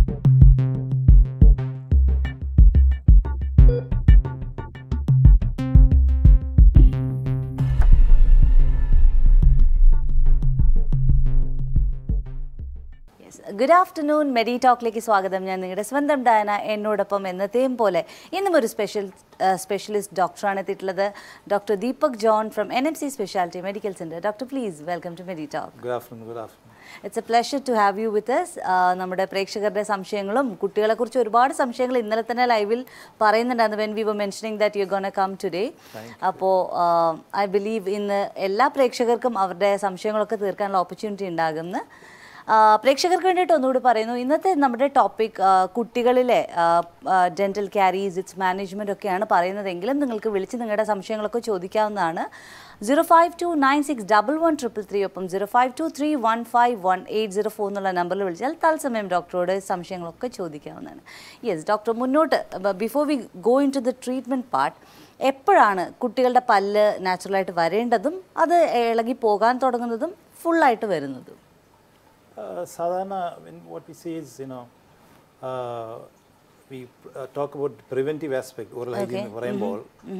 Good afternoon മെഡി ടോക്കിലേക്ക് സ്വാഗതം ഞാൻ നിങ്ങളുടെ സ്വന്തം ഡയന എന്നോടൊപ്പം എന്നത്തെയും പോലെ ഇന്നും ഒരു സ്പെഷ്യൽ സ്പെഷ്യലിസ്റ്റ് ഡോക്ടറാണ് എത്തിയിട്ടുള്ളത് doctor Deepak John from N M C speciality medical centre doctor please welcome to medi talk good afternoon good afternoon it's a pleasure to have you with us നമ്മുടെ പ്രേക്ഷകരുടെ സംശയങ്ങളും കുട്ടികളെക്കുറിച്ച് ഒരുപാട് സംശയങ്ങൾ ഇന്നലെ തന്നെ ലൈവിൽ പറയുന്നുണ്ടായിരുന്നു when we were mentioning that you gonna come today അപ്പോൾ ഐ ബിലീവ് ഇന്ന് എല്ലാ പ്രേക്ഷകർക്കും അവരുടെ സംശയങ്ങളൊക്കെ തീർക്കാനുള്ള ഓപ്പർച്യൂണിറ്റി ഉണ്ടാകുമെന്ന് ആ, പ്രേക്ഷകർക്ക് വേണ്ടിയിട്ട് ഒന്നുകൂടി പറയുന്നു ഇന്നത്തെ നമ്മുടെ ടോപ്പിക് കുട്ടികളിലെ ഡെൻറ്റൽ ക്യാരീസ് ഇറ്റ്സ് മാനേജ്മെൻ്റ് ഒക്കെയാണ് പറയുന്നതെങ്കിലും നിങ്ങൾക്ക് വിളിച്ച് നിങ്ങളുടെ സംശയങ്ങളൊക്കെ ചോദിക്കാവുന്നതാണ് zero five two nine six double one triple three ഒപ്പം zero five two three one five one eight zero four എന്നുള്ള നമ്പറിൽ വിളിച്ചാൽ തത്സമയം ഡോക്ടറോട് സംശയങ്ങളൊക്കെ ചോദിക്കാവുന്നതാണ് യെസ് ഡോക്ടർ മുന്നോട്ട് before we go into the treatment part എപ്പോഴാണ് കുട്ടികളുടെ പല്ല് നാച്ചുറലായിട്ട് വരേണ്ടതും അത് ഇളകി പോകാൻ തുടങ്ങുന്നതും ഫുള്ളായിട്ട് വരുന്നതും സാധാരണ what we see is you know we talk about preventive aspect oral hygiene എന്ന് പറയുമ്പോൾ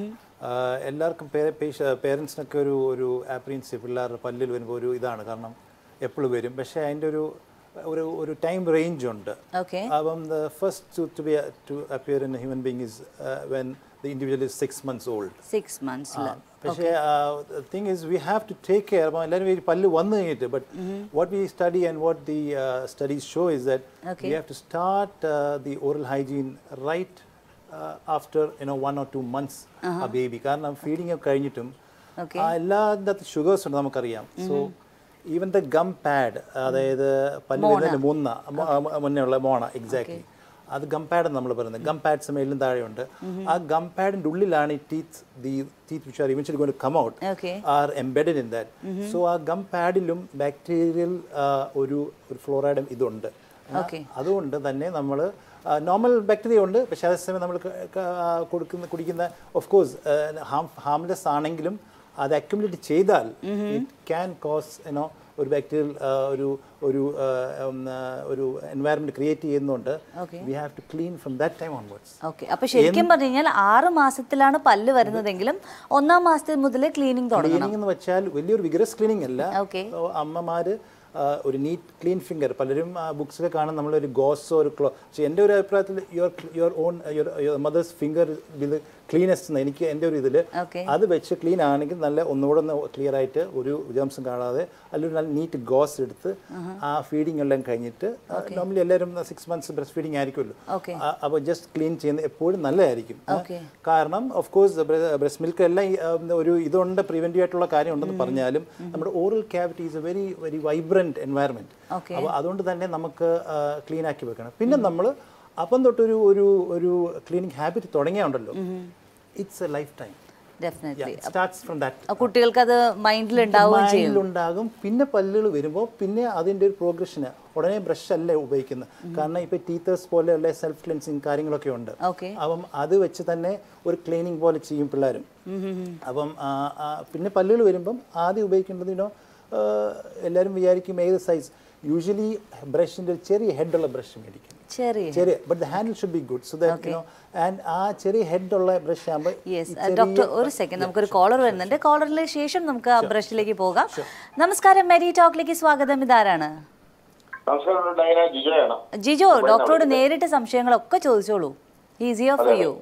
uh, എല്ലാവർക്കും പേരൻസിനൊക്കെ ഒരു ഒരു ആപ്രിയൻസ് പിള്ളേരുടെ പല്ലിൽ വരുമ്പോൾ ഒരു ഇതാണ് കാരണം എപ്പോഴും വരും പക്ഷേ അതിൻ്റെ ഒരു ഒരു ഒരു ടൈം റേഞ്ച് ഉണ്ട് ഓക്കെ അപ്പം the first to be to appear in human being is when the individual is six months old six മന്ത്സിൽ പക്ഷേ thing is we have to take care അപ്പം എല്ലാവരും ഈ പല്ല് വന്നു കഴിഞ്ഞിട്ട് but what we study and what the studies show is that Okay. We have to start the oral hygiene right after you know one or two months ആ baby കാരണം feeding ഒക്കെ കഴിഞ്ഞിട്ടും Okay. ആ എല്ലാത്തിൻ്റെ ഷുഗേഴ്സ് ഉണ്ട് നമുക്കറിയാം so even the gum pad അതായത് പല്ല് വരുന്നതിന് മുന്ന മൊ- ആ, മുന്നേ ഉള്ള മോണ എക്സാക്ട്ലി അത് ഗം പാഡ് നമ്മൾ പറയുന്നത് ഗം പാഡ്സ് മേലിലും താഴെയുണ്ട് ആ ഗം പാഡിൻ്റെ ഉള്ളിലാണ് ഈ teeth the teeth which are eventually going to come out okay are embedded in that so ആ ഗം പാഡിലും ബാക്ടീരിയൽ ഒരു ഒരു ഫ്ലോറൈഡും ഇതുണ്ട് Okay. അതുകൊണ്ട് തന്നെ നമ്മൾ നോർമൽ ബാക്ടീരിയ ഉണ്ട് പക്ഷേ അതേസമയം നമ്മൾ കൊടുക്കുന്ന കുടിക്കുന്ന ഓഫ് കോഴ്സ് ഹാം ഹാംലെസ് ആണെങ്കിലും അത് അക്യുമുലേറ്റ് ചെയ്താൽ ഇറ്റ് ക്യാൻ കോസ് യുനോ ഒരു ബാക്ടീരിയൽ ഒരു ഒരു ആ, ഉം, ആ, ഒരു എൻവയറമെന്റ് ക്രിയേറ്റ് ചെയ്യുന്നുണ്ട് Okay. We have to clean from that time onwards okay അപ്പൊ ശരിക്കും പറഞ്ഞു കഴിഞ്ഞാൽ ആറ് മാസത്തിലാണ് പല്ല് വരുന്നതെങ്കിലും ഒന്നാം മാസത്തിൽ മുതൽ ക്ലീനിങ് തുടങ്ങണം ക്ലീനിങ് എന്ന് വെച്ചാൽ വലിയൊരു വിഗ്രസ് ക്ലീനിങ് അല്ല Okay. ഓ, അമ്മമാര് ആ, ഒരു നീറ്റ് ക്ലീൻ ഫിംഗർ പലരും ബുക്സിലൊക്കെ കാണും നമ്മളൊരു ഗോസോ ഒരു ക്ലോ പക്ഷേ എൻ്റെ ഒരു അഭിപ്രായത്തിൽ your your on your mother's finger with cleanest എനിക്ക് എൻ്റെ ഒരു ഇതിൽ Okay. അത് വെച്ച് ക്ലീൻ ആണെങ്കിൽ നല്ല ഒന്നുകൂടെ ഒന്ന് ക്ലിയർ ആയിട്ട് ഒരു വിജാംസം കാണാതെ അല്ലെങ്കിൽ നല്ല നീറ്റ് ഗോസ് എടുത്ത് ആ ഫീഡിങ് എല്ലാം കഴിഞ്ഞിട്ട് നോർമലി എല്ലാവരും സിക്സ് മന്ത്സ് ബ്രസ്റ്റ് ഫീഡിങ് ആയിരിക്കുമല്ലോ Okay. അപ്പോൾ ജസ്റ്റ് ക്ലീൻ ചെയ്യുന്നത് എപ്പോഴും നല്ലതായിരിക്കും Okay. കാരണം ഓഫ് കോഴ്സ് ബ്രസ്റ്റ് മിൽക്ക് എല്ലാം ഈ, ഉം, ഒരു ഇതുണ്ട് പ്രിവെന്റീവ് ആയിട്ടുള്ള കാര്യം ഉണ്ടെന്ന് പറഞ്ഞാലും നമ്മുടെ oral cavity is a very very vibrant environment Okay. അപ്പോൾ അതുകൊണ്ട് തന്നെ നമുക്ക് ക്ലീൻ ആക്കി വെക്കണം പിന്നെ നമ്മൾ അപ്പം തൊട്ടൊരു ഒരു ഒരു ക്ലീനിങ് ഹാബിറ്റ് തുടങ്ങിയുണ്ടല്ലോ it's a lifetime definitely starts from that കുട്ടികൾക്ക് അത് മൈൻഡിൽ ഉണ്ടാവുകയും ചെയ്യും ഉണ്ടാകും പിന്നെ പല്ലുകൾ വരുമ്പോൾ പിന്നെ അതിൻ്റെ ഒരു പ്രോഗ്രഷന് ഉടനെ ബ്രഷ് അല്ല ഉപയോഗിക്കുന്നത് കാരണം ഇപ്പോൾ ടീത്തേഴ്സ് പോലെയുള്ള സെൽഫ് ക്ലെൻസിങ് കാര്യങ്ങളൊക്കെ ഉണ്ട് ഓക്കെ അപ്പം അത് വെച്ച് തന്നെ ഒരു ക്ലീനിങ് പോലെ ചെയ്യും പിള്ളേരും അപ്പം ആ, ആ, പിന്നെ പല്ലുകൾ വരുമ്പം ആദ്യം ഉപയോഗിക്കേണ്ടതിനോ എല്ലാവരും വിചാരിക്കും ഏത് സൈസ് യൂഷ്വലി ബ്രഷിൻ്റെ ഒരു ചെറിയ ഹെഡുള്ള ബ്രഷ് മേടിക്കും ചെറിയ ചെറിയ but the handle should be good so that you know and ആ ചെറിയ ഹെഡുള്ള ബ്രഷ് ആകുമ്പോൾ യെസ് ഡോക്ടർ ഒരു സെക്കൻഡ് നമുക്കൊരു കോളർ വരുന്നുണ്ട് കോളറിന് ശേഷം നമുക്ക് ആ ബ്രഷിലേക്ക് പോകാം നമസ്കാരം മെരി ടോക്കിലേക്ക് സ്വാഗതം ഇതാരാണ് നമസ്കാരം ഡയന ജിജോയാണ് ജിജോ ഡോക്ടറോട് നേരിട്ട് സംശയങ്ങളൊക്കെ ചോദിച്ചോളൂ easier for you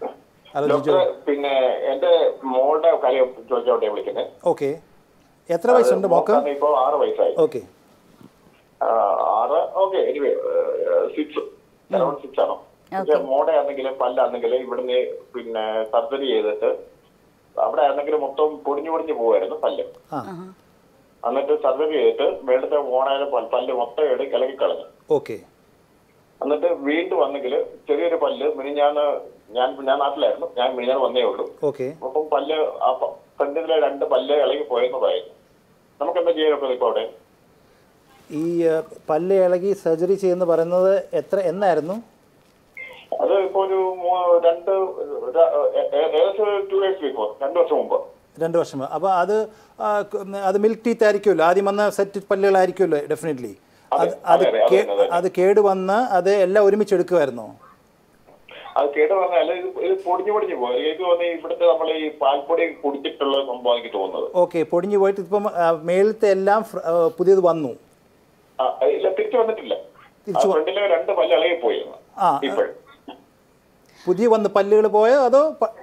hello Jijo doctor പിന്നെ എന്റെ മോളുടെ കാര്യം ചോദിച്ചോട്ടെ വിളിക്കുന്നത് ഓക്കെ എത്ര വയസ്സുണ്ട് മോക്ക് ഇപ്പൊ ആറ് വയസ്സായി ഓക്കെ ആ, ആറ് okay anyway six around six ആണോ പക്ഷെ മോടെ ആണെങ്കിൽ പല്ലാണെങ്കിൽ ഇവിടുന്ന് പിന്നെ സർജറി ചെയ്തിട്ട് അവിടെ ആണെങ്കിൽ മൊത്തം പൊടിഞ്ഞു പൊടിഞ്ഞു പോവായിരുന്നു പല്ല് ആ എന്നിട്ട് സർജറി ചെയ്തിട്ട് മേളത്തെ മോണായാലും പല്ല് മൊത്തം എടുത്ത് ഇളകി കളഞ്ഞു ഓക്കെ എന്നിട്ട് വീണ്ടും വന്നെങ്കിൽ ചെറിയൊരു പല്ല് മിനിഞ്ഞാന്ന് ഞാൻ ഞാൻ നാട്ടിലായിരുന്നു ഞാൻ മിനിഞ്ഞാന്ന് വന്നേ ഉള്ളൂ ഓക്കെ അപ്പം പല്ല് ആ പ- ഫ്രണ്ടിലെ രണ്ട് പല്ല് ഇളകി പോയെന്നതായിരുന്നു നമുക്ക് എന്താ ചെയ്യാനൊക്കെ ഇപ്പൊ അവിടെ ഈ ആ, പല്ല് ഇളകി സർജറി ചെയ്യുന്ന പറയുന്നത് എത്ര എന്നായിരുന്നു അത് ഇപ്പൊ ഒരു മൂ- രണ്ട് ര- ഏ- ഏ- ഏകദേശം ടു ഇയേഴ്സ് ബിഫോർ രണ്ടു വർഷം മുമ്പ് രണ്ട് വർഷം അപ്പോൾ അത് ആ, ക- അത് മിൽക്ക് ടീത്ത് ആയിരിക്കുമല്ലോ ആദ്യം വന്ന സെറ്റ് പല്ലുകളായിരിക്കുമല്ലോ ഡെഫിനറ്റ്ലി അതെ, അത് അത് അതെ, അതെ, കേ- അതെ, അതെ. അത് കേടുവന്ന് അത് എല്ലാം ഒരുമിച്ച് എടുക്കുമായിരുന്നോ അത് കേട്ട് പറഞ്ഞാൽ ഇത് ഇത് പൊടിഞ്ഞു പൊടിഞ്ഞു പോകും എനിക്ക് തോന്നി ഇവിടുത്തെ നമ്മൾ ഈ പാൽപ്പൊടി കുടിച്ചിട്ടുള്ള സംഭവം എനിക്ക് തോന്നുന്നത് ഓക്കെ പൊടിഞ്ഞു പോയിട്ട് ഇപ്പം ആ, മേളത്തെ എല്ലാം ഫ്ര- ആ, പുതിയത് വന്നു ആ, ഇല്ല തിരിച്ചു വന്നിട്ടില്ല തിരിച്ചു വ- ഫ്രണ്ടിലെ രണ്ട് പല്ല് ഇളകി പോയി ആ, ഇപ്പോൾ പുതിയ വന്ന് പല്ലുകൾ പോയോ അതോ പ-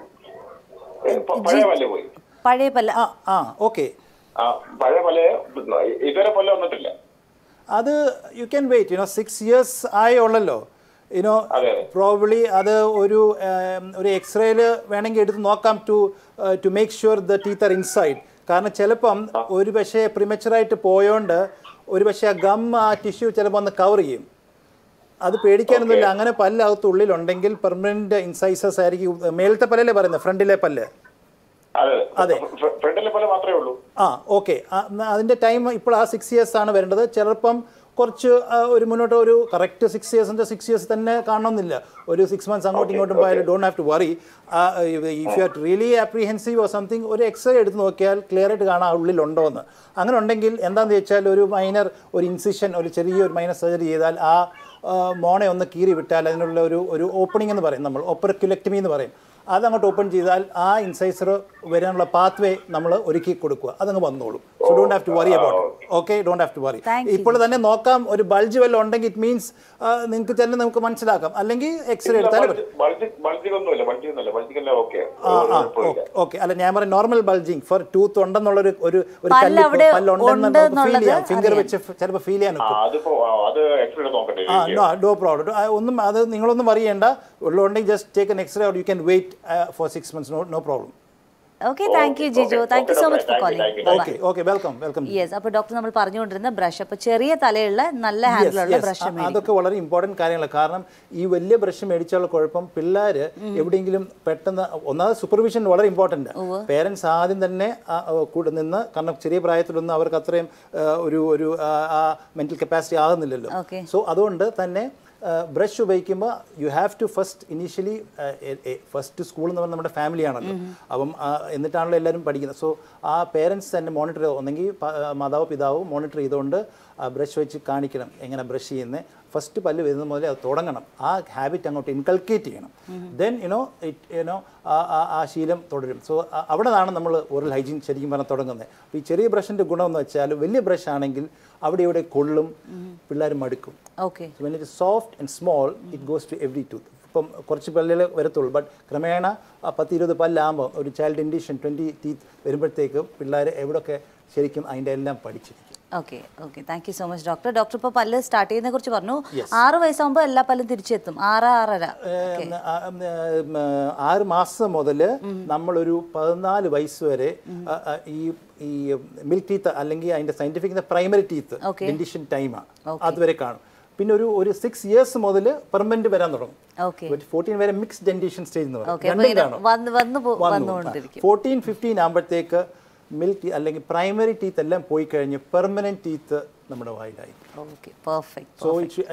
പഴയ പല്ല് പോയി പഴയ പല്ല ആ ആ ഓക്കെ ആ പഴയ പല്ല് ഇതുവരെ പല്ല് വന്നിട്ടില്ല അത് you can wait you know six years ആയേ ഉള്ളല്ലോ യുനോ അതെ, അതെ. പ്രോബ്ലി അത് ഒരു ഉം, ഒരു എക്സ്റേയിൽ വേണമെങ്കിൽ എടുത്ത് നോക്കാം to to make sure the teeth are inside കാരണം ചിലപ്പം ഒരു പക്ഷേ പ്രിമച്ചറായിട്ട് പോയോണ്ട് ഒരു പക്ഷേ ആ ഗം ആ ടിഷ്യൂ ചിലപ്പോൾ ഒന്ന് കവർ ചെയ്യും അത് പേടിക്കാനൊന്നുമില്ല അങ്ങനെ പല്ല് അകത്ത് ഉള്ളിലുണ്ടെങ്കിൽ പെർമനന്റ് ഇൻസൈസസ് ആയിരിക്കും മേലത്തെ പല്ലല്ലേ പറയുന്നത് ഫ്രണ്ടിലെ പല്ല് അതെ അതെ. ഫ്ര- ഫ്രണ്ടിലെ പല്ല് മാത്രമേ ഉള്ളൂ ആ ഓക്കെ അതിൻ്റെ ടൈം ഇപ്പോൾ ആ സിക്സ് ഇയേഴ്സ് ആണ് വരേണ്ടത് ചിലപ്പം കുറച്ച് ആ, ഒരു മുന്നോട്ട് ഒരു കറക്റ്റ് സിക്സ് ഇയേഴ്സിൻ്റെ സിക്സ് ഇയേഴ്സ് തന്നെ കാണണമെന്നില്ല ഒരു സിക്സ് മന്ത്സ് അങ്ങോട്ടും ഇങ്ങോട്ടും പോയാലും don't have to worry if you are really apprehensive or something ഒരു എക്സ്റേ എടുത്ത് നോക്കിയാൽ ക്ലിയർ ആയിട്ട് കാണാം ആ ഉള്ളിലുണ്ടോ എന്ന് അങ്ങനെ ഉണ്ടെങ്കിൽ എന്താണെന്ന് വെച്ചാൽ ഒരു മൈനർ ഒരു ഇൻസിഷൻ ഒരു ചെറിയൊരു മൈനർ സർജറി ചെയ്താൽ ആ ആ, മോണെ ഒന്ന് കീറി വിട്ടാൽ അതിനുള്ള ഒരു ഒരു ഓപ്പണിംഗ് എന്ന് പറയും നമ്മൾ ഒപ്പറക്യുലക്ടമി എന്ന് പറയും അതങ്ങോട്ട് ഓപ്പൺ ചെയ്താൽ ആ ഇൻസൈസർ വരാനുള്ള പാത്ത് വേ നമ്മൾ ഒരുക്കി കൊടുക്കുക അതങ്ങ് വന്നോളും so don't have to worry about okay don't have to worry Thank you. ഇപ്പോൾ തന്നെ നോക്കാം ഒരു ബൾജ് വല്ലതും ഉണ്ടെങ്കിൽ ഇറ്റ് മീൻസ് നിങ്ങൾക്ക് തന്നെ നമുക്ക് മനസ്സിലാക്കാം അല്ലെങ്കിൽ എക്സ്റേ എടുത്താലും പറ്റും ബൾജിങ് ഒന്നുമില്ല ബൾജിങ് ഒന്നുമില്ല ബൾജിങ് എല്ലാം ഓക്കെ ആ ആ ഓക്കെ അല്ല ഞാൻ പറയാം നോർമൽ ബൾജിങ് ഫോർ ടൂത്ത് ഉണ്ടെന്നുള്ള ഒരു ഒരു ഒരു പല്ല് കല്ല് അവിടെ പല്ല് ഉണ്ടെന്ന് ഉണ്ട് നമുക്ക് ഫീൽ ചെയ്യാം എന്നുള്ളത് ഫിംഗർ അറിയാം. വെച്ച് ചിലപ്പോൾ ഫീൽ ചെയ്യാൻ ആ ഒക്കും അതിപ്പോ ആ, അത് എക്സ്റേ നോക്കട്ടെ ആ നോ നോ പ്രോബ്ലം ഒന്നും അത് നിങ്ങളൊന്നും അറിയണ്ട ഉള്ളതുകൊണ്ടെങ്കിൽ just take an x-ray you can wait for six months no no problem okay thank you Jiju okay, thank you okay, so okay, much for thank you, thank you, calling okay okay welcome welcome yes അപ്പോൾ doctor നമ്മൾ പറഞ്ഞുകൊണ്ടിരുന്ന brush അപ്പോൾ ചെറിയ തലയുള്ള നല്ല ഹാൻഡിലുള്ള brush അ- അതൊക്കെ വളരെ important കാര്യങ്ങളാണ് കാരണം ഈ വലിയ ബ്രഷ് മേടിച്ചുള്ള കുഴപ്പം പിള്ളേർ എവിടെയെങ്കിലും പെട്ടെന്ന് ഒന്നാമത് സൂപ്പർവിഷൻ വളരെ ഇമ്പോർട്ടൻ്റ് പേരൻസ് ആദ്യം തന്നെ ആ, ആ, കൂടെ നിന്ന് കാരണം ചെറിയ പ്രായത്തിലൊന്നും അവർക്ക് അത്രയും ആ, ഒരു ഒരു മെന്റൽ കപ്പാസിറ്റി ആകുന്നില്ലല്ലോ Okay. സോ അതുകൊണ്ട് തന്നെ ബ്രഷ് ഉപയോഗിക്കുമ്പോൾ you have to first initially first school എന്ന് പറഞ്ഞാൽ നമ്മുടെ ഫാമിലിയാണല്ലോ അപ്പം ആ, എന്നിട്ടാണല്ലോ എല്ലാവരും പഠിക്കുന്നത് സോ ആ പേരൻസ് തന്നെ മോണിറ്റർ ചെയ്ത് ഒന്നെങ്കിൽ പ- ആ, മാതാവോ പിതാവോ മോണിറ്റർ ചെയ്തുകൊണ്ട് ആ ബ്രഷ് വെച്ച് കാണിക്കണം എങ്ങനെ ബ്രഷ് ചെയ്യുന്നത് ഫസ്റ്റ് പല്ല് വരുന്നത് മുതലേ അത് തുടങ്ങണം ആ ഹാബിറ്റ് അങ്ങോട്ട് ഇൻകൾക്കേറ്റ് ചെയ്യണം ദെൻ യുനോ ഇറ്റ് യുനോ ആ ശീലം തുടരും സോ അവിടെ നിന്നാണ് നമ്മൾ ഓറൽ ഹൈജീൻ ശരിക്കും പറഞ്ഞാൽ തുടങ്ങുന്നത് അപ്പോൾ ഈ ചെറിയ ബ്രഷിൻ്റെ ഗുണമെന്ന് വെച്ചാൽ വലിയ ബ്രഷ് ആണെങ്കിൽ അവിടെ ഇവിടെ കൊള്ളും പിള്ളേർ മടുക്കും okay So when it is soft and small, it goes to every tooth. ഇപ്പം കുറച്ച് പല്ലുകൾ വരത്തുള്ളൂ ബട്ട് ക്രമേണ ആ പത്ത് ഇരുപത് പല്ലാകുമ്പോൾ ഒരു ചൈൽഡ് ഇൻഡിഷൻ ട്വൻറ്റി ടീത്ത് വരുമ്പോഴത്തേക്കും പിള്ളേർ എവിടെയൊക്കെ ശരിക്കും അതിൻ്റെ എല്ലാം പഠിച്ചിരിക്കും okay okay thank you so much doctor doctor ഇപ്പോൾ പല്ല് സ്റ്റാർട്ട് ചെയ്യുന്നതിനെ കുറിച്ച് പറഞ്ഞു ആറ് വയസ്സാകുമ്പോൾ എല്ലാ പല്ലും തിരിച്ചെത്തും ആറ് ആറര ഏം, ആ, ഉം, ഉം, ആറ് മാസം മുതൽ നമ്മളൊരു പതിനാല് വയസ്സ് വരെ ആ, ആ, ഈ ഈ മിൽക്ക് ടീത്ത് അല്ലെങ്കിൽ അതിൻ്റെ scientific primary teeth Okay. Dentition ടൈമാണ് അതുവരെ കാണും പിന്നെ ഒരു ഒരു സിക്സ് ഇയേഴ്സ് മുതൽ പെർമനന്റ് വരാൻ തുടങ്ങും ഓക്കെ ഫോർട്ടീൻ വരെ മിക്സ് ഡെൻഡിഷൻ സ്റ്റേജ് എന്ന് പറയും ഓക്കെ അപ്പോൾ രണ്ടും ഇങ്ങനെ കാണും വന്ന് വന്ന് പോ- വന്നുകൊണ്ടിരിക്കും ഫോർട്ടീൻ ഫിഫ്റ്റീൻ ആകുമ്പോഴത്തേക്ക് മിൽക്ക് അല്ലെങ്കിൽ പ്രൈമറി ടീത്ത് എല്ലാം പോയി കഴിഞ്ഞ് പെർമനന്റ് ടീത്ത് നമ്മുടെ വായിലായി okay perfect so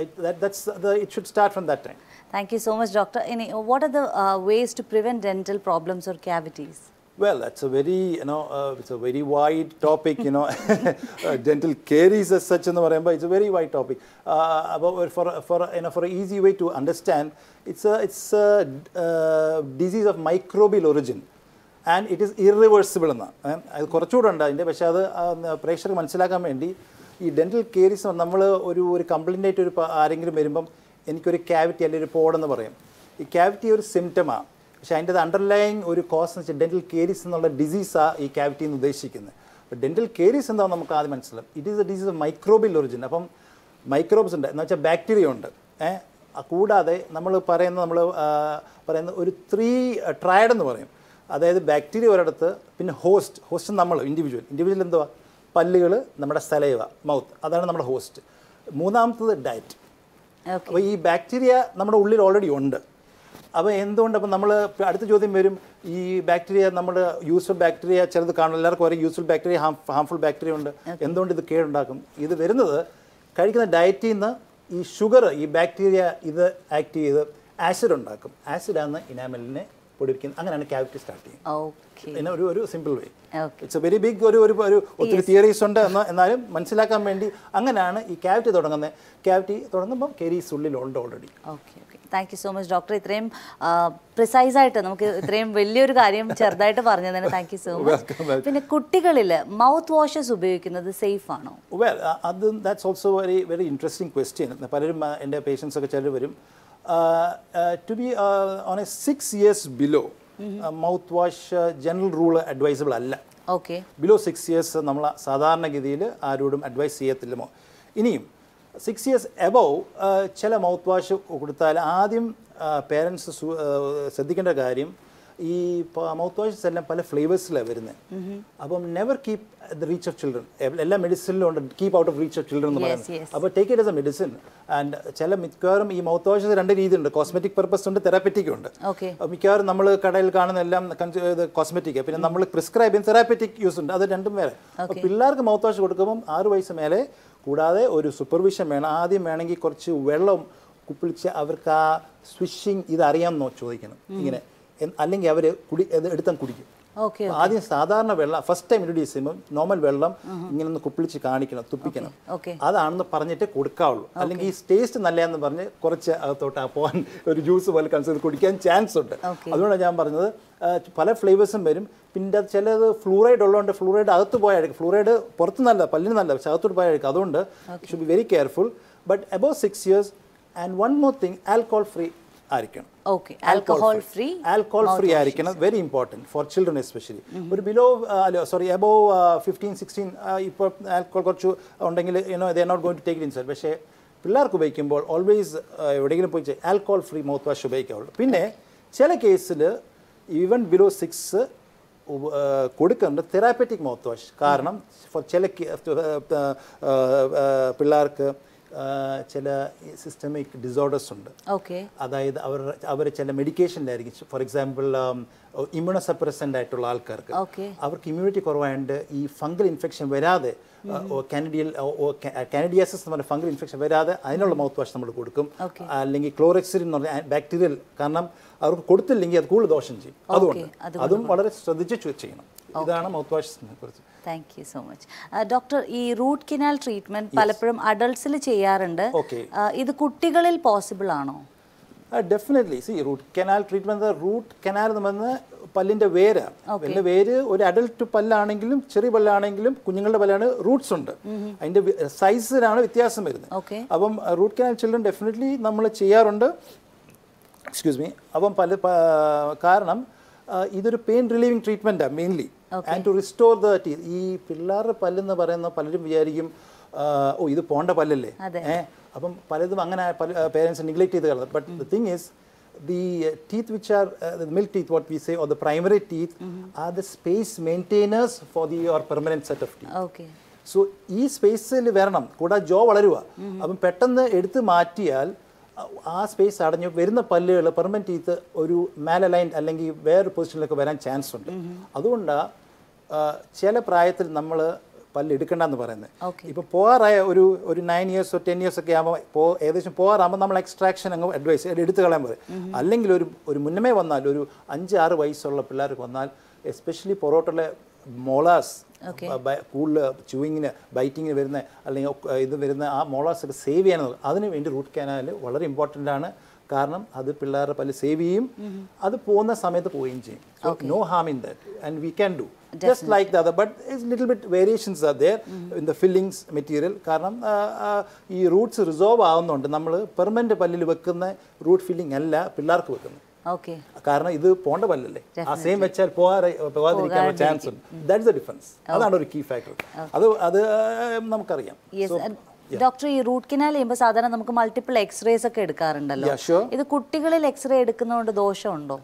it should start from that time thank you so much doctor ഇനി what are the ways to prevent dental problems or cavities Well, that's a very, you know, uh, it's a very wide topic, you know. uh, dental caries as such, എന്ന് പറയുമ്പോൾ it's a very wide topic. Uh, about for, for, you know, for an easy way to understand, it's a, it's a uh, disease of microbial origin. And it is irreversible എന്ന് ഏഹ് അത് കുറച്ചുകൂടെ ഉണ്ട് അതിൻ്റെ പക്ഷേ അത് ആ, പ്രേക്ഷകർക്ക് മനസ്സിലാക്കാൻ വേണ്ടി ഈ ഡെൻറ്റൽ കേരീസ് നമ്മൾ ഒരു ഒരു കംപ്ലൈൻ്റ് ആയിട്ട് ഒരു പ- ആരെങ്കിലും വരുമ്പം എനിക്കൊരു ക്യാവിറ്റി അല്ലെങ്കിൽ ഒരു പോടെന്ന് പറയും ഈ ക്യാവിറ്റി ഒരു സിംറ്റമാണ് പക്ഷേ അതിൻ്റെ അണ്ടർലൈങ് ഒരു കോസ് എന്ന് വെച്ചാൽ ഡെൻറ്റൽ കേരീസ് എന്നുള്ള ഡിസീസാണ് ഈ ക്യാവിറ്റി എന്ന് ഉദ്ദേശിക്കുന്നത് അപ്പോൾ ഡെൻറ്റൽ കേരീസ് എന്താണെന്ന് നമുക്ക് ആദ്യം മനസ്സിലാവും it is a disease of microbial origin അപ്പം മൈക്രോബ്സ് ഉണ്ട് എന്ന് വെച്ചാൽ ബാക്ടീരിയ ഉണ്ട് ഏഹ് ആ കൂടാതെ നമ്മൾ പറയുന്ന നമ്മൾ പറയുന്ന ഒരു ത്രീ ട്രയഡ് എന്ന് പറയും അതായത് ബാക്ടീരിയ ഒരിടത്ത് പിന്നെ ഹോസ്റ്റ് ഹോസ്റ്റ് നമ്മൾ ഇൻഡിവിജ്വൽ ഇൻഡിവിജ്വൽ എന്തുവാ പല്ലുകൾ നമ്മുടെ സലൈവ മൗത്ത് അതാണ് നമ്മുടെ ഹോസ്റ്റ് മൂന്നാമത്തത് ഡയറ്റ് ഓക്കെ അപ്പോൾ ഈ ബാക്ടീരിയ നമ്മുടെ ഉള്ളിൽ ഓൾറെഡി ഉണ്ട് അപ്പോൾ എന്തുകൊണ്ട് അപ്പോൾ നമ്മൾ അടുത്ത ചോദ്യം വരും ഈ ബാക്ടീരിയ നമ്മുടെ യൂസ്ഫുൾ ബാക്ടീരിയ ചിലത് കാണും എല്ലാവർക്കും പറയും useful bacteria harm harmful bacteria ഉണ്ട് എന്തുകൊണ്ട് ഇത് കേടുണ്ടാക്കും ഇത് വരുന്നത് കഴിക്കുന്ന ഡയറ്റിൽ നിന്ന് ഈ ഷുഗർ ഈ ബാക്ടീരിയ ഇത് ആക്ട് ചെയ്ത് ആസിഡ് ഉണ്ടാക്കും ആസിഡാണ് ഇനാമലിനെ പൊടിപ്പിക്കുന്നത് അങ്ങനെയാണ് ക്യാവിറ്റി സ്റ്റാർട്ട് ചെയ്യുന്നത് ഓക്കെ പിന്നെ ഒരു ഒരു simple way okay it's a very big ഒരു ഒരു ഒരു ഒത്തിരി തിയറീസ് ഉണ്ട് എന്ന് എന്നാലും മനസ്സിലാക്കാൻ വേണ്ടി അങ്ങനെയാണ് ഈ ക്യാവിറ്റി തുടങ്ങുന്നത് ക്യാവിറ്റി തുടങ്ങുമ്പോൾ കെരീസ് ഉള്ളിലുണ്ട് already okay okay thank you so much doctor ഇത്രയും പ്രിസൈസ് ആയിട്ട് നമുക്ക് ഇത്രയും വലിയൊരു കാര്യം ചെറുതായിട്ട് പറഞ്ഞതിന് താങ്ക് യു സോ മച്ച് പിന്നെ കുട്ടികളിൽ മൗത്ത് വാഷസ് ഉപയോഗിക്കുന്നത് സേഫ് ആണോ വെൽ അത് that's also very very interesting question പലരും uh, എൻ്റെ പേഷ്യൻസ് ഒക്കെ ചിലർ വരും to be on a six years below mouthwash general rule advisable അല്ല ഓക്കെ ബിലോ സിക്സ് ഇയേഴ്സ് നമ്മൾ സാധാരണഗതിയിൽ ആരോടും അഡ്വൈസ് ചെയ്യത്തില്ലമോ ഇനിയും സിക്സ് ഇയേഴ്സ് എബവ് ചില മൗത്ത് വാഷ് കൊടുത്താൽ ആദ്യം പേരൻസ് ശ്രദ്ധിക്കേണ്ട കാര്യം ഈ മൗത്ത് വാഷസ് എല്ലാം പല ഫ്ലേവേഴ്സിലാണ് വരുന്നത് അപ്പം never keep the reach of children എല്ലാ മെഡിസിനിലും ഉണ്ട് keep out of reach of children എന്ന് Yes, പറയുന്നത് yes. അപ്പോൾ take it as a medicine and ചില മിക്കവാറും ഈ മൗത്ത് വാഷസ് രണ്ട് രീതിയുണ്ട് കോസ്മെറ്റിക് പർപ്പസ് ഉണ്ട് തെറാപ്പറ്റിക് ഉണ്ട് ഓക്കെ അഹ് മിക്കവാറും നമ്മൾ കടയിൽ കാണുന്ന എല്ലാം കോസ്മെറ്റിക് പിന്നെ നമ്മൾ പ്രിസ്ക്രൈബ് ചെയ്യുന്ന തെറാപ്പറ്റിക് യൂസ് ഉണ്ട് അത് രണ്ടും വേറെ അപ്പോൾ പിള്ളേർക്ക് മൗത്ത് വാഷ് കൊടുക്കുമ്പോൾ ആറ് വയസ്സ് മേലെ കൂടാതെ ഒരു സൂപ്പർവിഷൻ വേണം ആദ്യം വേണമെങ്കിൽ കുറച്ച് വെള്ളം കുപ്പിളിച്ച് അവർക്ക് ആ സ്വിഷിങ് ഇത് അറിയാമെന്നോ ചോദിക്കണം ഇങ്ങനെ എൻ- അല്ലെങ്കിൽ അവർ കുടി ഇത് എടുത്തം കുടിക്കും ഓക്കെ അപ്പോൾ ആദ്യം സാധാരണ വെള്ളം ഫസ്റ്റ് ടൈം ഇൻട്രൊഡ്യൂസ് ചെയ്യുമ്പോൾ നോർമൽ വെള്ളം ഇങ്ങനെ ഒന്ന് കുപ്പിളിച്ച് കാണിക്കണം തുപ്പിക്കണം ഓക്കെ അതാണെന്ന് പറഞ്ഞിട്ട് കൊടുക്കാവുള്ളൂ അല്ലെങ്കിൽ ഈ ടേസ്റ്റ് നല്ലതെന്ന് പറഞ്ഞ് കുറച്ച് അകത്തോട്ട് ആ പോകാൻ ഒരു ജ്യൂസ് പോലെ കൺസിഡർ കുടിക്കാൻ ചാൻസ് ഉണ്ട് Okay. അതുകൊണ്ടാണ് ഞാൻ പറഞ്ഞത് ആ, പല ഫ്ലേവേഴ്സും വരും പിന്നെ അത് ചിലത് ഫ്ലൂറൈഡ് ഉള്ളതുകൊണ്ട് ഫ്ലൂറൈഡ് അകത്ത് പോയായിരിക്കും ഫ്ലൂറൈഡ് പുറത്ത് നല്ല പല്ലിന് നല്ല പക്ഷെ അകത്തോട്ട് പോയായിരിക്കും അതുകൊണ്ട് should be very careful but above six years and one more thing alcohol free ആയിരിക്കണം okay alcohol free alcohol free ആയിരിക്കണം very important for children especially ഒരു below sorry above fifteen sixteen ഇപ്പോൾ ആൽക്കോൾ കുറച്ച് ഉണ്ടെങ്കിൽ you know they not going to take in sir പക്ഷേ പിള്ളേർക്ക് ഉപയോഗിക്കുമ്പോൾ always എവിടെയെങ്കിലും പോയി ആൽക്കോൾ ഫ്രീ മൗത്ത് വാഷ് ഉപയോഗിക്കാവുള്ളൂ പിന്നെ ചില കേസിൽ ഈവൻ ബിലോ സിക്സ് കൊടുക്കുന്നുണ്ട് തെറാപ്പറ്റിക് മൗത്ത് വാഷ് കാരണം for ചില കേ- ആ, ആ, ആ, പിള്ളേർക്ക് ആ, ചില സിസ്റ്റമിക് ഡിസോർഡേഴ്സ് ഉണ്ട് ഓക്കെ അതായത് അവർ അവർ ചില മെഡിക്കേഷനിലായിരിക്കും ഫോർ എക്സാമ്പിൾ ഇമ്മ്യൂണോ സപ്രസൻ്റ് ആയിട്ടുള്ള ആൾക്കാർക്ക് ഓക്കെ അവർക്ക് ഇമ്മ്യൂണിറ്റി കുറവായതുകൊണ്ട് ഈ ഫംഗൽ ഇൻഫെക്ഷൻ വരാതെ കാനഡിയൽ കാനഡിയാസിസ് എന്ന് പറഞ്ഞ ഫംഗൽ ഇൻഫെക്ഷൻ വരാതെ അതിനുള്ള മൗത്ത് വാഷ് നമ്മൾ കൊടുക്കും Okay. അല്ലെങ്കിൽ ക്ലോറക്സിൻ എന്ന് പറഞ്ഞ ബാക്ടീരിയൽ കാരണം അവർക്ക് കൊടുത്തില്ലെങ്കിൽ അത് കൂടുതൽ ദോഷം ചെയ്യും അതുകൊണ്ട് അതുകൊണ്ട് അതും വളരെ ശ്രദ്ധിച്ച് ചു- ചെയ്യണം ഇതാണ് മൗത്ത് വാഷിനെ കുറിച്ച് thank you so much doctor ഈ റൂട്ട് കനാൽ ട്രീറ്റ്മെന്റ് പലപ്പോഴും അഡൾട്ട്സിൽ ചെയ്യാറുണ്ട് Okay. ആ, ഇത് കുട്ടികളിൽ പോസിബിൾ ആണോ definitely see root canal treatment root canal എന്ന് പറഞ്ഞാൽ പല്ലിന്റെ വേരാണ് പല്ലിന്റെ വേര് ഒരു അഡൽട്ട് പല്ലാണെങ്കിലും ചെറിയ പല്ലാണെങ്കിലും കുഞ്ഞുങ്ങളുടെ പല്ലാണ് റൂട്ട്സ് ഉണ്ട് അതിന്റെ സൈസിലാണ് വ്യത്യാസം വരുന്നത് ഓക്കെ അപ്പം റൂട്ട് കനാൽ ചിൽഡ്രൻ ഡെഫിനറ്റ്ലി നമ്മൾ ചെയ്യാറുണ്ട് എക്സ്ക്യൂസ് മീ അപ്പം പല പ- കാരണം ആ, ഇതൊരു പെയിൻ റിലീവിങ് ട്രീറ്റ്മെൻറ്റാണ് mainly and to restore the teeth ഈ പിള്ളേരുടെ പല്ലെന്ന് പറയുന്ന പലരും വിചാരിക്കും ആ, ഓ ഇത് പോണ്ട പല്ലല്ലേ അതെ. ഏ അപ്പം പലതും അങ്ങനെ പല പേരൻസ് നെഗ്ലക്ട് ചെയ്ത് കളഞ്ഞത് but the thing is the uh, teeth which are uh, the milk teeth what we say or the primary teeth are the space maintainers for the your permanent set of teeth okay so ഈ സ്പേസിൽ വരണം കൂടാതെ ജോ വളരുക അപ്പം പെട്ടെന്ന് എടുത്ത് മാറ്റിയാൽ അ- ആ സ്പേസ് അടഞ്ഞു വരുന്ന പല്ലുകൾ പെർമനന്റ് ടീത്ത് ഒരു മാലലൈൻ അല്ലെങ്കിൽ വേറൊരു പൊസിഷനിലൊക്കെ വരാൻ ചാൻസ് ഉണ്ട് അതുകൊണ്ടാണ് ചില പ്രായത്തിൽ നമ്മൾ പല്ല് എടുക്കണ്ടെന്ന് പറയുന്നത് Okay. ഇപ്പോൾ പോകാറായ ഒരു ഒരു നയൻ ഇയേഴ്സോ ടെൻ ഇയേഴ്സ് ഒക്കെ ആകുമ്പോൾ പോ ഏകദേശം പോകാറാകുമ്പോൾ നമ്മൾ എക്സ്ട്രാക്ഷൻ അങ്ങ് അഡ്വൈസ് എടുത്ത് കളയാൻ പറയും അല്ലെങ്കിൽ ഒരു ഒരു മുന്നമേ വന്നാൽ ഒരു അഞ്ച് ആറ് വയസ്സുള്ള പിള്ളേർക്ക് വന്നാൽ എസ്പെഷ്യലി പൊറോട്ടയിലെ മോളാസ് Okay. കൂടുതൽ ചൂയിങ്ങിന് ബൈറ്റിങ്ങിന് വരുന്ന അല്ലെങ്കിൽ ഒക്കെ ഇത് വരുന്ന ആ മോളാസ് ഒക്കെ സേവ് ചെയ്യാനുള്ളത് അതിന് വേണ്ടി റൂട്ട് കനാൽ വളരെ ഇമ്പോർട്ടൻ്റ് ആണ് കാരണം അത് പിള്ളേരുടെ പല്ല് സേവ് ചെയ്യും അത് പോകുന്ന സമയത്ത് പോവുകയും ചെയ്യും so no harm in that and we can do just like the other but little bit variations are there in the fillings material കാരണം ആ, ആ, ഈ റൂട്ട്സ് റിസോൾവ് ആവുന്നുണ്ട് നമ്മൾ പെർമനന്റ് പല്ലിൽ വെക്കുന്ന റൂട്ട് ഫില്ലിംഗ് അല്ല പിള്ളേർക്ക് വെക്കുന്നത് ഓക്കെ കാരണം ഇത് പോണ്ട പല്ലല്ലേ ആ സെയിം വെച്ചാൽ പോകാതെ പോകാതിരിക്കാൻ ചാൻസ് ഉണ്ട് ദാറ്റ്സ് ദ ഡിഫറൻസ് അതാണ് ഒരു കീ ഫാക്ടർ അത് അത് നമുക്കറിയാം യെസ് ഡോക്ടർ ഈ റൂട്ട് കനാൽ ചെയ്യുമ്പോൾ സാധാരണ നമുക്ക് മൾട്ടിപ്പിൾ എക്സ്റേസ് ഒക്കെ എടുക്കാറുണ്ടല്ലോ Yeah, sure. ഇത് കുട്ടികളിൽ എക്സ്റേ എടുക്കുന്നതുകൊണ്ട് ദോഷമുണ്ടോ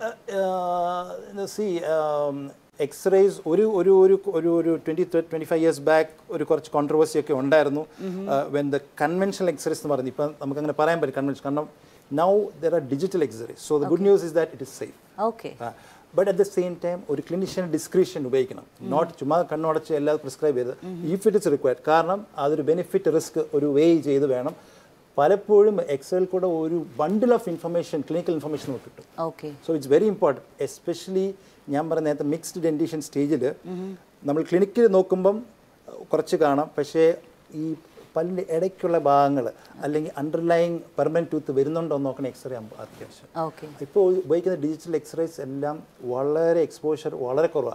സി എക്സ്റേസ് ഒരു ഒരു ഒരു ഒരു ഒരു twenty twenty five years back ഒരു കുറച്ച് കോൺട്രവേഴ്സി ഒക്കെ ഉണ്ടായിരുന്നു വെൻ ദ കൺവെൻഷണൽ എക്സ്റേസ് എന്ന് പറഞ്ഞു ഇപ്പം നമുക്ക് അങ്ങനെ പറയാൻ പറ്റും കൺവെൻഷൻ കാരണം now there are digital x-rays so the good news is that it is safe okay but at the same time ഒരു ക്ലിനിഷ്യൻ ഡിസ്ക്രിപ്ഷൻ ഉപയോഗിക്കണം നോട്ട് ചുമ്മാ കണ്ണുടച്ച് എല്ലാം പ്രിസ്ക്രൈബ് ചെയ്ത് ഇഫ് ഇറ്റ് ഇസ് റിക്വയർഡ് കാരണം അതൊരു ബെനിഫിറ്റ് റിസ്ക് ഒരു വേ ചെയ്ത് വേണം പലപ്പോഴും എക്സൽ കൂടെ ഒരു bundle of information clinical information നമുക്ക് കിട്ടും okay so it's very important especially ഞാൻ പറഞ്ഞ നേരത്തെ മിക്സ്ഡ് ഡെൻറ്റീഷൻ സ്റ്റേജിൽ നമ്മൾ ക്ലിനിക്കിൽ നോക്കുമ്പം അഹ് കുറച്ച് കാണാം പക്ഷേ ഈ പല്ലിൻ്റെ ഇടയ്ക്കുള്ള ഭാഗങ്ങൾ അല്ലെങ്കിൽ അണ്ടർലൈങ് പെർമനൻറ്റ് ടൂത്ത് വരുന്നുണ്ടോ എന്ന് നോക്കണ എക്സ്റേ അത്യാവശ്യം ഓക്കെ ഇപ്പോൾ ഉപയോഗിക്കുന്ന ഡിജിറ്റൽ എക്സ്റേസ് എല്ലാം വളരെ എക്സ്പോഷർ വളരെ കുറവാണ്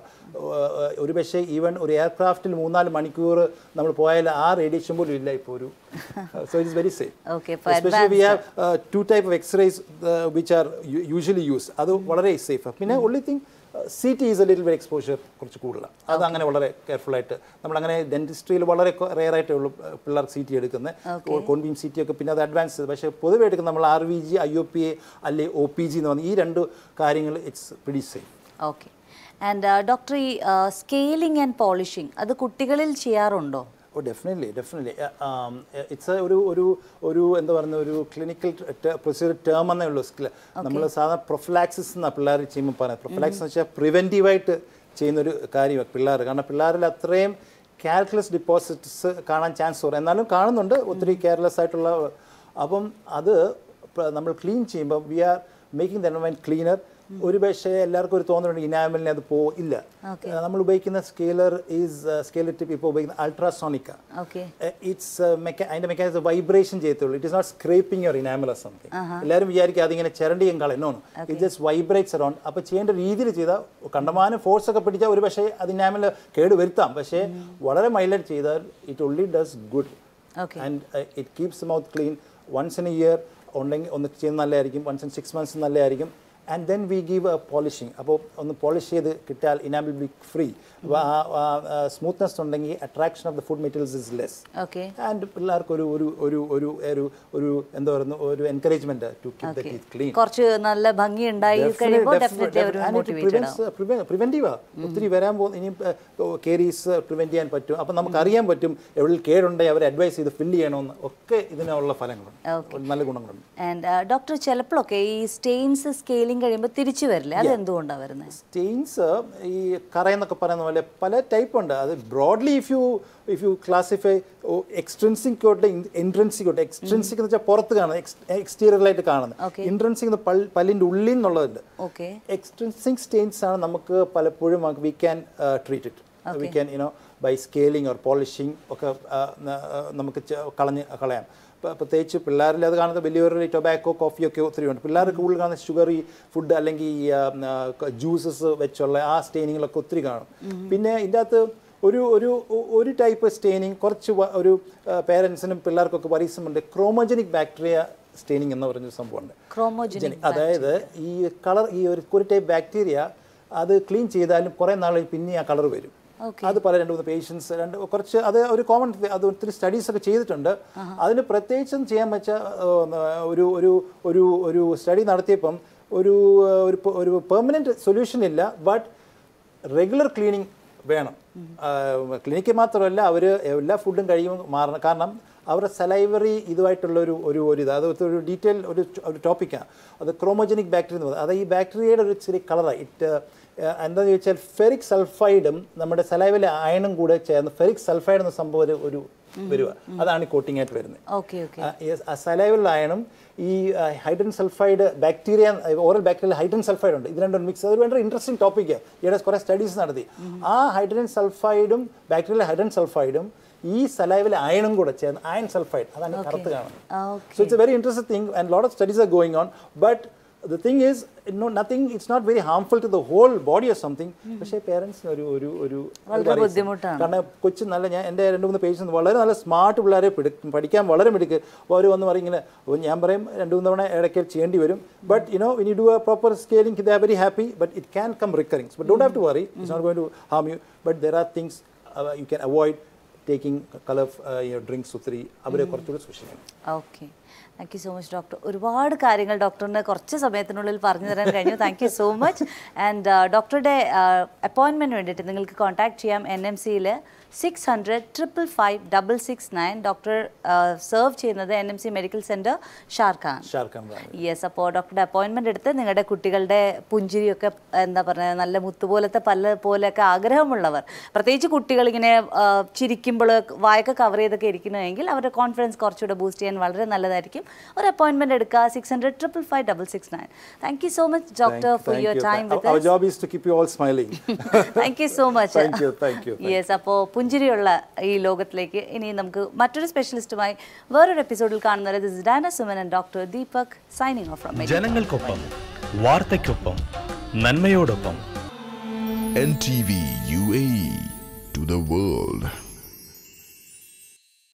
ഒരു പക്ഷേ ഈവൻ ഒരു എയർക്രാഫ്റ്റിൽ മൂന്നാല് മണിക്കൂർ നമ്മൾ പോയാൽ ആ റേഡിയേഷൻ പോലും ഇല്ല ഇപ്പോൾ ഒരു so it's very safe Okay, for especially we have two type of x-rays which are usually use അത് വളരെ സേഫ് പിന്നെ only thing C T is a little very exposure കുറച്ച് കൂടുതലാണ് അത് അങ്ങനെ വളരെ കെയർഫുൾ ആയിട്ട് നമ്മളങ്ങനെ ഡെന്റിസ്ട്രിയിൽ വളരെ റെയർ ആയിട്ടേ ഉള്ളൂ ഏഹ്, പിള്ളേർക്ക് സി ടി എടുക്കുന്നത് കോൺബീം സി ടി ഒക്കെ പിന്നെ അത് അഡ്വാൻസ് ചെയ്ത് പക്ഷേ പൊതുവെ എടുക്കുന്ന നമ്മൾ R V G I O P A അല്ലെ ഒ പി ജി എന്ന് പറഞ്ഞ ഈ രണ്ട് കാര്യങ്ങൾ it's pretty safe okay and doctor ഈ സ്കെയിലിംഗ് ആൻഡ് പോളിഷിംഗ് അത് കുട്ടികളിൽ ചെയ്യാറുണ്ടോ ഓ ഡെഫിനറ്റ്ലി ഡെഫിനറ്റ്ലി ഇറ്റ്സ് ഒരു ഒരു ഒരു എന്താ പറയുന്ന ഒരു ക്ലിനിക്കൽ പ്രൊസീജിയർ ടേം എന്നേ ഉള്ളൂ നമ്മൾ സാധാരണ പ്രൊഫലാക്സിസ് എന്നാണ് പിള്ളേർ ചെയ്യുമ്പോൾ പറയുന്നത് പ്രൊഫലാക്സിസ് എന്ന് വെച്ചാൽ പ്രിവെൻറ്റീവായിട്ട് ചെയ്യുന്ന ഒരു കാര്യമാണ് പിള്ളേർ കാരണം പിള്ളേരിൽ അത്രയും കാൽക്കുലസ് ഡിപ്പോസിറ്റ്സ് കാണാൻ ചാൻസ് കുറവ് എന്നാലും കാണുന്നുണ്ട് ഒത്തിരി കെയർലെസ് ആയിട്ടുള്ള അപ്പം അത് പ- നമ്മൾ ക്ലീൻ ചെയ്യുമ്പോൾ വി ആർ മേക്കിംഗ് ദ എൻവൈൻ ക്ലീനർ ഒരു പക്ഷേ എല്ലാവർക്കും ഒരു തോന്നലുണ്ട് ഇനാമലിനെ അത് പോ ഇല്ല Okay. ഏഹ് നമ്മൾ ഉപയോഗിക്കുന്ന സ്കെയിലർ ഈസ് സ്കെയിലർ ടിപ്പ് ഇപ്പോൾ ഉപയോഗിക്കുന്ന അൾട്രാസോണിക്ക ഓക്കെ ഇറ്റ്സ് അതിന്റെ മെക്കാനിസം വൈബ്രേഷൻ ചെയ്യത്തുള്ളൂ it is not scraping your enamel or something എല്ലാവരും വിചാരിക്കും അതിങ്ങനെ ചിരണ്ടിയും കളയുന്നോ ഇറ്റ് ജസ്റ്റ് വൈബ്രേറ്റ്സ് അറൗണ്ട് അപ്പോൾ ചെയ്യേണ്ട രീതിയിൽ ചെയ്താൽ കണ്ടമാനം ഫോഴ്സ് ഒക്കെ പിടിച്ചാൽ ഒരു പക്ഷേ അത് ഇനാമൽ കേട് വരുത്താം പക്ഷേ വളരെ മൈലൈറ്റ് ചെയ്താൽ it only does good Okay. And it keeps mouth clean once in a year ഉണ്ടെങ്കിൽ ഒന്ന് ചെയ്യുന്നത് നല്ലതായിരിക്കും വൺസ് ഇൻ സിക്സ് മന്ത്സ് നല്ലതായിരിക്കും and then we give a polishing അപ്പോൾ ഒന്ന് പോളിഷ് ചെയ്ത് കിട്ടിയാൽ ഇനാമിൽ ബി ഫ്രീ അപ്പോൾ ആ സ്മൂത്ത്നെസ് ഉണ്ടെങ്കിൽ attraction of the food materials is less okay and പിള്ളേർക്ക് ഒരു ഒരു ഒരു ഒരു ഒരു ഒരു എന്താ പറയുന്ന ഒരു encouragement to keep the teeth clean കുറച്ച് നല്ല ഭംഗി ഉണ്ടായി കഴിയുമ്പോൾ ഡെഫിനറ്റ്ലി അവർ മോട്ടിവേറ്റഡ് ആവും പ്രിവെന്റീവാ ഒത്തിരി വരാൻ പോകുന്ന ഇനി കേരീസ് പ്രിവെന്റ് ചെയ്യാൻ പറ്റും അപ്പം നമുക്ക് അറിയാൻ പറ്റും എവിടെ കേടുണ്ടെങ്കിൽ അവരെ അഡ്വൈസ് ചെയ്ത് ഫില്ല് ചെയ്യണമെന്ന് ഒക്കെ ഇതിനുള്ള ഫലങ്ങളുണ്ട് നല്ല ഗുണങ്ങളുണ്ട് ആൻഡ് ഡോക്ടർ ചിലപ്പോഴൊക്കെ ഈ സ്റ്റെയിൻസ് സ്കെയിലിംഗ് കഴിയുമ്പോൾ തിരിച്ചു വരില്ലേ അത് എന്തുകൊണ്ടാണ് വരുന്നത് സ്റ്റെയിൻസ് ഈ കറയെന്നൊക്കെ പറയുന്ന പോലെ പല ടൈപ്പ് ഉണ്ട് അത് broadly if you if you classify extrinsic തൊട്ട് ഇൻട്രൻസിക് തൊട്ട് എക്സ്ട്രൻസിക് എന്ന് വെച്ചാൽ പുറത്ത് കാണുന്നത് എക്സ്റ്റീരിയറിലായിട്ട് കാണുന്നത് Okay. ഇൻട്രൻസിക് പല്ലിൻ്റെ ഉള്ളിൽ നിന്നുള്ളതുണ്ട് ഓക്കെ എക്സ്ട്രൻസിക് സ്റ്റെയിൻസ് ആണ് നമുക്ക് പലപ്പോഴും we can treat it we can you know by scaling or polishing ഒക്കെ ആ, ന- ആ, നമുക്ക് ചെ- കളഞ്ഞ് കളയാം ഇപ്പം പ്രത്യേകിച്ച് പിള്ളേരിൽ അത് കാണുന്നത് വലിയവരുടെ ടൊബാക്കോ കോഫിയൊക്കെ ഒത്തിരി ഉണ്ട് പിള്ളേർക്ക് കൂടുതൽ കാണുന്ന ഷുഗറി ഫുഡ് അല്ലെങ്കിൽ ജ്യൂസസ് വെച്ചുള്ള ആ സ്റ്റെയിനിങ്ങിലൊക്കെ ഒത്തിരി കാണും പിന്നെ ഇതിൻ്റെ അകത്ത് ഒരു ഒരു ഒരു ടൈപ്പ് സ്റ്റെയിനിങ് കുറച്ച് വ- ഒരു പേരൻസിനും പിള്ളേർക്കൊക്കെ വരീസമുണ്ട് ക്രോമോജനിക് ബാക്ടീരിയ സ്റ്റെയിനിങ് എന്ന് പറഞ്ഞൊരു സംഭവമുണ്ട് ക്രോമോജനിക് ജനി- അതായത് ഈ കളർ ഈ ഒരു ഒരു ടൈപ്പ് ബാക്ടീരിയ അത് ക്ലീൻ ചെയ്താലും കുറേ നാൾ പിന്നെ ആ കളർ വരും Okay. അത് പല രണ്ട് മൂന്ന് പേഷ്യൻസ് രണ്ട് കുറച്ച് അത് ഒരു കോമൺ അത് ഒത്തിരി സ്റ്റഡീസ് ഒക്കെ ചെയ്തിട്ടുണ്ട് അതിന് പ്രത്യേകിച്ചും ചെയ്യാൻ വെച്ച ഒരു ഒരു ഒരു ഒരു സ്റ്റഡി നടത്തിയപ്പം ഒരു ഒരു പ- ഒരു പെർമനൻറ്റ് സൊല്യൂഷൻ ഇല്ല ബട്ട് റെഗുലർ ക്ലീനിങ് വേണം ക്ലിനിക്കിൽ മാത്രമല്ല അവർ എല്ലാ ഫുഡും കഴിയുമ്പോൾ മാറണം കാരണം അവരുടെ സലൈവറി ഇതുമായിട്ടുള്ള ഒരു ഒരു ഒരു ഇത് അത് ഒരു ഡീറ്റെയിൽ ഒരു ഒരു ടോപ്പിക്കാണ് അത് ക്രോമോജനിക് ബാക്ടീരിയ എന്ന് പറയുന്നത് അത് ഈ ബാക്ടീരിയയുടെ ഒരു ചെറിയ കളറാണ് ഇറ്റ് എന്താണെന്ന് ചോദിച്ചാൽ ഫെറിക് സൾഫൈഡും നമ്മുടെ സലൈവിലെ അയണും കൂടെ ചേർന്ന് ഫെറിക് സൾഫൈഡ് എന്ന സംഭവം ഒരു- ഒരു വരിക അതാണ് ഈ കോട്ടിംഗ് ആയിട്ട് വരുന്നത് ഓക്കെ ഓക്കെ സലൈവൽ അയണും ഈ hydrogen sulphide bacteria oral bacteria hydrogen sulphide ഉണ്ട് ഇത് രണ്ടും മിക്സ് അത് ഭയങ്കര ഇൻട്രസ്റ്റിംഗ് ടോപ്പിക്ക് ഈയിടെ കുറേ സ്റ്റഡീസ് നടത്തി ആ ഹൈഡ്രൻ സൾഫൈഡും ബാക്ടീരിയൽ ഹൈഡ്രൻ സൾഫൈഡും ഈ സലൈവിലെ അയണും കൂടെ ചേർന്ന് അയൺ സൾഫൈഡ് അതാണ് ഈ കറുത്ത് കാണുന്നത് okay So it's a very interesting thing, and a lot of studies are going on. But the thing is, no, nothing. It's not very harmful to the whole body or something. പക്ഷേ പേരൻസിന് ഒരു ഒരു ഒരു വളരെ worries. ബുദ്ധിമുട്ടാണ്. കാരണം കൊച്ചു നല്ല ഞാൻ എൻ്റെ രണ്ട് മൂന്ന് പേഷ്യൻസ് വളരെ നല്ല സ്മാർട്ട് പിള്ളേരെ പിടി- പഠിക്കാൻ വളരെ മിടുക്ക് അപ്പോൾ അവർ വന്ന് പറയും ഇങ്ങനെ അപ്പോൾ ഞാൻ പറയും രണ്ട് മൂന്ന് തവണ ഇടയ്ക്ക് ചെയ്യേണ്ടി വരും but you know when you do a proper scaling they are very happy but it can come recurring but don't have to worry it's not going to harm you but there are things you can avoid taking colour drinks ഒത്തിരി അവരെ കുറച്ചുകൂടി സൂക്ഷിക്കണം okay thank you so much doctor ഒരുപാട് കാര്യങ്ങൾ ഡോക്ടറിന് കുറച്ച് സമയത്തിനുള്ളിൽ പറഞ്ഞു തരാൻ കഴിഞ്ഞു thank you so much and ഡോക്ടറുടെ അപ്പോയിൻമെൻറ്റ് വേണ്ടിയിട്ട് നിങ്ങൾക്ക് കോൺടാക്ട് ചെയ്യാം എൻ എം സിയിൽ six hundred triple five double six nine doctor serve ചെയ്യുന്നത് N M C medical centre ഷാർഖാൻ ഷാർഖാൻ റാണി യെസ് അപ്പോൾ ഡോക്ടറുടെ അപ്പോയിൻമെൻ്റ് എടുത്ത് നിങ്ങളുടെ കുട്ടികളുടെ പുഞ്ചിരിയൊക്കെ എന്താ പറയുക നല്ല മുത്തുപോലത്തെ പല്ല് പോലെയൊക്കെ ആഗ്രഹമുള്ളവർ പ്രത്യേകിച്ച് കുട്ടികൾ ഇങ്ങനെ ചിരിക്കുമ്പോൾ വായൊക്കെ കവർ ചെയ്തൊക്കെ ഇരിക്കണമെങ്കിൽ അവരുടെ കോൺഫിഡൻസ് കുറച്ചുകൂടെ ബൂസ്റ്റ് ചെയ്യാൻ വളരെ നല്ലതായിരിക്കും ഒരു അപ്പോയിൻമെൻ്റ് എടുക്കുക six hundred triple five double six nine thank you so much doctor Thank- for thank your you. Time Our- Our with job is to keep you all smiling. Thank you so much Thank you, thank you, thank yes അപ്പോൾ പുഞ്ചിരിയുള്ള ഈ ലോകത്തിലേക്ക് ഇനി നമുക്ക് മറ്റൊരു സ്പെഷ്യലിസ്റ്റുമായി വേറൊരു എപ്പിസോഡിൽ കാണുന്നത് ദിസ് ഡാന Suman and doctor Deepak signing off from ജനങ്ങൾക്കൊപ്പം വാർത്തയ്ക്കൊപ്പം നന്മയോടൊപ്പം NTV UAE to the world.